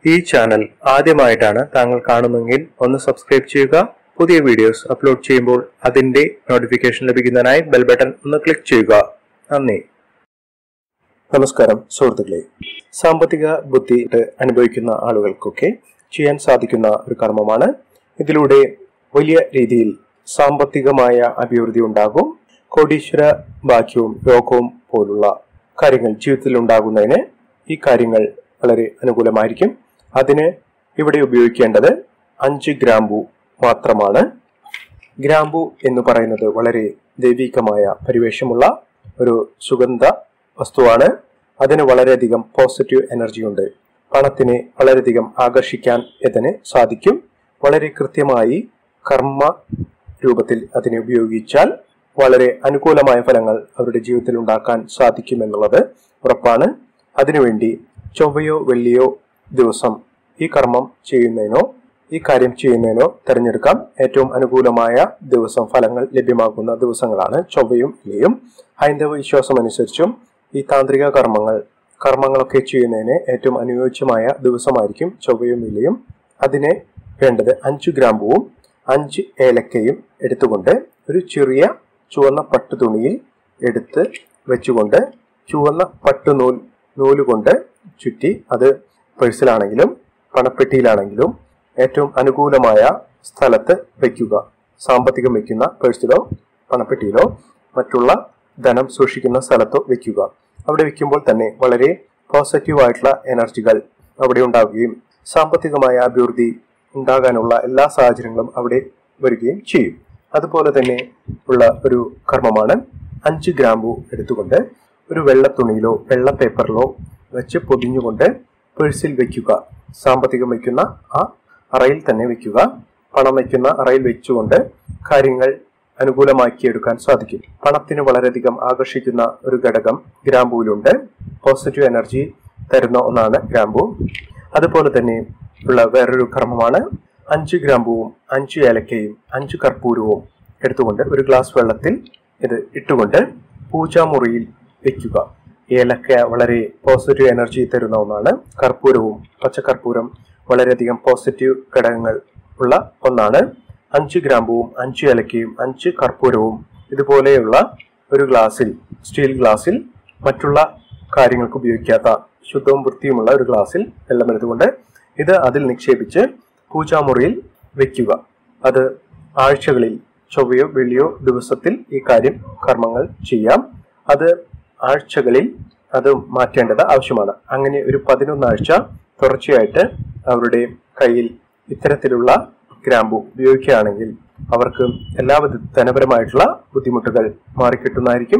ഈ ചാനൽ ആദ്യമായിട്ടാണ് താങ്കൾ കാണുന്നതെങ്കിൽ ഒന്ന് സബ്സ്ക്രൈബ് ചെയ്യുക പുതിയ വീഡിയോസ് അപ്ലോഡ് ചെയ്യുമ്പോൾ അതിന്റെ നോട്ടിഫിക്കേഷൻ ലഭിക്കുന്നതിനായി ബെൽ ബട്ടൺ ഒന്ന് ക്ലിക്ക് ചെയ്യുക നന്ദി നമസ്കാരം സുഹൃത്തുക്കളെ സാമ്പത്തിക ബുദ്ധി അനുഭവിക്കുന്ന ആളുകൾക്കൊക്കെ ചെയ്യാൻ സാധിക്കുന്ന ഒരു കർമ്മമാണ് ഇതിലൂടെ വലിയ രീതിയിൽ സാമ്പത്തികമായ അഭിവൃദ്ധി ഉണ്ടാകും കോടീശ്വര ഭാഗ്യവും യോഗവും പോലുള്ള കാര്യങ്ങൾ ജീവിതത്തിൽ ഉണ്ടാകുന്നതിന് ഈ കാര്യങ്ങൾ വളരെ അനുകൂലമായിരിക്കും അതിന് ഇവിടെ ഉപയോഗിക്കേണ്ടത് അഞ്ച് ഗ്രാമ്പു മാത്രമാണ് ഗ്രാമ്പു എന്ന് പറയുന്നത് വളരെ ദൈവികമായ പരിവേഷമുള്ള ഒരു സുഗന്ധ വസ്തുവാണ് അതിന് വളരെയധികം പോസിറ്റീവ് എനർജി ഉണ്ട് പണത്തിനെ വളരെയധികം ആകർഷിക്കാൻ ഇതിന് സാധിക്കും വളരെ കൃത്യമായി കർമ്മ രൂപത്തിൽ അതിനെ ഉപയോഗിച്ചാൽ വളരെ അനുകൂലമായ ഫലങ്ങൾ അവരുടെ ജീവിതത്തിൽ ഉണ്ടാക്കാൻ സാധിക്കുമെന്നുള്ളത് ഉറപ്പാണ് അതിനുവേണ്ടി ചൊവ്വയോ വെള്ളിയോ ദിവസം ഈ കർമ്മം ചെയ്യുന്നതിനോ ഈ കാര്യം ചെയ്യുന്നതിനോ തിരഞ്ഞെടുക്കാം ഏറ്റവും അനുകൂലമായ ദിവസം ഫലങ്ങൾ ലഭ്യമാകുന്ന ദിവസങ്ങളാണ് ചൊവ്വയും വെള്ളിയും ഹൈന്ദവ വിശ്വാസം അനുസരിച്ചും ഈ താന്ത്രിക കർമ്മങ്ങൾ കർമ്മങ്ങളൊക്കെ ചെയ്യുന്നതിന് ഏറ്റവും അനുയോജ്യമായ ദിവസമായിരിക്കും ചൊവ്വയും വെള്ളിയും അതിന് വേണ്ടത് അഞ്ച് ഗ്രാമ്പുവും അഞ്ച് ഏലക്കയും എടുത്തുകൊണ്ട് ഒരു ചെറിയ ചുവന്ന പട്ടുതുണിയിൽ എടുത്ത് വെച്ചുകൊണ്ട് ചുവന്ന പട്ടുനൂൽ നൂലുകൊണ്ട് ചുറ്റി അത് പേഴ്സിലാണെങ്കിലും പണപ്പെട്ടിയിലാണെങ്കിലും ഏറ്റവും അനുകൂലമായ സ്ഥലത്ത് വയ്ക്കുക സാമ്പത്തികം വയ്ക്കുന്ന പേഴ്സിലോ പണപ്പെട്ടിയിലോ മറ്റുള്ള ധനം സൂക്ഷിക്കുന്ന സ്ഥലത്തോ വെക്കുക അവിടെ വെക്കുമ്പോൾ തന്നെ വളരെ പോസിറ്റീവ് ആയിട്ടുള്ള എനർജികൾ അവിടെ ഉണ്ടാവുകയും സാമ്പത്തികമായ അഭിവൃദ്ധി ഉണ്ടാകാനുള്ള എല്ലാ സാഹചര്യങ്ങളും അവിടെ വരികയും ചെയ്യും അതുപോലെ തന്നെ ഉള്ള ഒരു കർമ്മമാണ് അഞ്ച് ഗ്രാമ്പു എടുത്തുകൊണ്ട് ഒരു വെള്ള തുണിയിലോ വെള്ള പേപ്പറിലോ വെച്ച് പൊതിഞ്ഞുകൊണ്ട് പേഴ്സിൽ വെക്കുക സാമ്പത്തികം വയ്ക്കുന്ന ആ അറയിൽ തന്നെ വെക്കുക പണം വയ്ക്കുന്ന അറയിൽ വെച്ചുകൊണ്ട് കാര്യങ്ങൾ അനുകൂലമാക്കിയെടുക്കാൻ സാധിക്കും പണത്തിന് വളരെയധികം ആകർഷിക്കുന്ന ഒരു ഘടകം ഗ്രാമ്പൂവിലുണ്ട് പോസിറ്റീവ് എനർജി തരുന്ന ഒന്നാണ് ഗ്രാമ്പൂ അതുപോലെ തന്നെ ഉള്ള വേറൊരു കർമ്മമാണ് അഞ്ച് ഗ്രാമ്പൂവും അഞ്ച് ഏലക്കയും അഞ്ച് കർപ്പൂരവും എടുത്തുകൊണ്ട് ഒരു ഗ്ലാസ് വെള്ളത്തിൽ ഇത് ഇട്ടുകൊണ്ട് പൂജാമുറിയിൽ വെക്കുക ഏലക്ക വളരെ പോസിറ്റീവ് എനർജി തരുന്ന ഒന്നാണ് കർപ്പൂരവും പച്ചക്കർപ്പൂരം വളരെയധികം പോസിറ്റീവ് ഘടകങ്ങൾ ഉള്ള ഒന്നാണ് അഞ്ച് ഗ്രാമ്പുവും അഞ്ച് ഏലക്കയും അഞ്ച് കർപ്പൂരവും ഇതുപോലെയുള്ള ഒരു ഗ്ലാസ്സിൽ സ്റ്റീൽ ഗ്ലാസ്സിൽ മറ്റുള്ള കാര്യങ്ങൾക്ക് ഉപയോഗിക്കാത്ത ശുദ്ധവും വൃത്തിയുമുള്ള ഒരു ഗ്ലാസ്സിൽ വെള്ളം എടുത്തുകൊണ്ട് ഇത് അതിൽ നിക്ഷേപിച്ച് പൂജാമുറിയിൽ വെക്കുക അത് ആഴ്ചകളിൽ ചൊവ്വയോ വെള്ളിയോ ദിവസത്തിൽ ഈ കാര്യം കർമ്മങ്ങൾ ചെയ്യാം അത് ആഴ്ചകളിൽ അത് മാറ്റേണ്ടത് ആവശ്യമാണ് അങ്ങനെ ഒരു പതിനൊന്നാഴ്ച തുടർച്ചയായിട്ട് അവരുടെ കയ്യിൽ ഇത്തരത്തിലുള്ള ഗ്രാമ്പു ഉപയോഗിക്കുകയാണെങ്കിൽ അവർക്ക് എല്ലാവിധ ധനപരമായിട്ടുള്ള ബുദ്ധിമുട്ടുകൾ മാറിക്കിട്ടുന്നതായിരിക്കും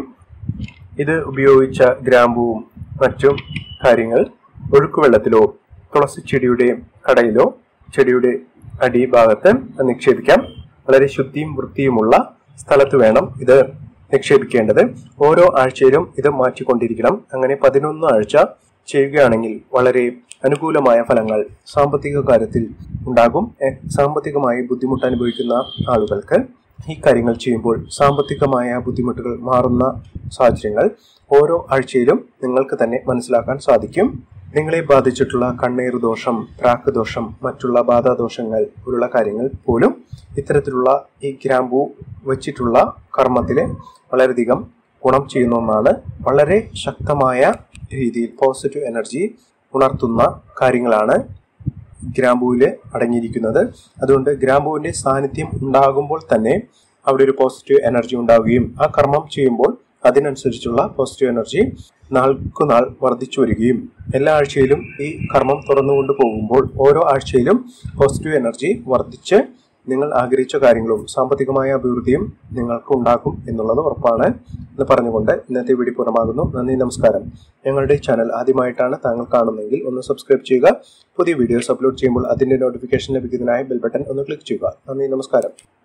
ഇത് ഉപയോഗിച്ച ഗ്രാമ്പുവും മറ്റും കാര്യങ്ങൾ ഒഴുക്കുവെള്ളത്തിലോ തുളസി ചെടിയുടെ കടയിലോ ചെടിയുടെ അടിഭാഗത്ത് നിക്ഷേപിക്കാം വളരെ ശുദ്ധിയും വൃത്തിയുമുള്ള സ്ഥലത്ത് വേണം ഇത് നിക്ഷേപിക്കേണ്ടത് ഓരോ ആഴ്ചയിലും ഇത് മാറ്റിക്കൊണ്ടിരിക്കണം അങ്ങനെ പതിനൊന്ന് ആഴ്ച ചെയ്യുകയാണെങ്കിൽ വളരെ അനുകൂലമായ ഫലങ്ങൾ സാമ്പത്തിക കാര്യത്തിൽ ഉണ്ടാകും എ- സാമ്പത്തികമായി ബുദ്ധിമുട്ട് അനുഭവിക്കുന്ന ആളുകൾക്ക് ഈ കാര്യങ്ങൾ ചെയ്യുമ്പോൾ സാമ്പത്തികമായ ബുദ്ധിമുട്ടുകൾ മാറുന്ന സാഹചര്യങ്ങൾ ഓരോ ആഴ്ചയിലും നിങ്ങൾക്ക് തന്നെ മനസ്സിലാക്കാൻ സാധിക്കും നിങ്ങളെ ബാധിച്ചിട്ടുള്ള കണ്ണീർ ദോഷം പ്രാക്ക് ദോഷം മറ്റുള്ള ബാധാദോഷങ്ങൾ പോലുള്ള കാര്യങ്ങൾ പോലും ഇത്തരത്തിലുള്ള ഈ ഗ്രാമ്പു വെച്ചിട്ടുള്ള കർമ്മത്തില് വളരെയധികം ഗുണം ചെയ്യുന്ന ഒന്നാണ് വളരെ ശക്തമായ രീതിയിൽ പോസിറ്റീവ് എനർജി ഉണർത്തുന്ന കാര്യങ്ങളാണ് ഗ്രാമ്പൂവിൽ അടങ്ങിയിരിക്കുന്നത് അതുകൊണ്ട് ഗ്രാമ്പൂവിന്റെ സാന്നിധ്യം ഉണ്ടാകുമ്പോൾ തന്നെ അവിടെ ഒരു പോസിറ്റീവ് എനർജി ഉണ്ടാവുകയും ആ കർമ്മം ചെയ്യുമ്പോൾ അതിനനുസരിച്ചുള്ള പോസിറ്റീവ് എനർജി നാൾക്കുനാൾ വർദ്ധിച്ചു വരികയും എല്ലാ ആഴ്ചയിലും ഈ കർമ്മം തുറന്നുകൊണ്ട് പോകുമ്പോൾ ഓരോ ആഴ്ചയിലും പോസിറ്റീവ് എനർജി വർദ്ധിച്ച് നിങ്ങൾ ആഗ്രഹിച്ച കാര്യങ്ങളും സാമ്പത്തികമായ അഭിവൃദ്ധിയും നിങ്ങൾക്ക് ഉണ്ടാകും എന്നുള്ളത് ഉറപ്പാണ് എന്ന് പറഞ്ഞുകൊണ്ട് ഇന്നത്തെ വീഡിയോ പൂർണ്ണമാകുന്നു നന്ദി നമസ്കാരം ഞങ്ങളുടെ ചാനൽ ആദ്യമായിട്ടാണ് താങ്കൾ കാണുന്നതെങ്കിൽ ഒന്ന് സബ്സ്ക്രൈബ് ചെയ്യുക പുതിയ വീഡിയോസ് അപ്ലോഡ് ചെയ്യുമ്പോൾ അതിന്റെ നോട്ടിഫിക്കേഷൻ ലഭിക്കുന്നതിനായി ബെൽ ബട്ടൺ ഒന്ന് ക്ലിക്ക് ചെയ്യുക നന്ദി നമസ്കാരം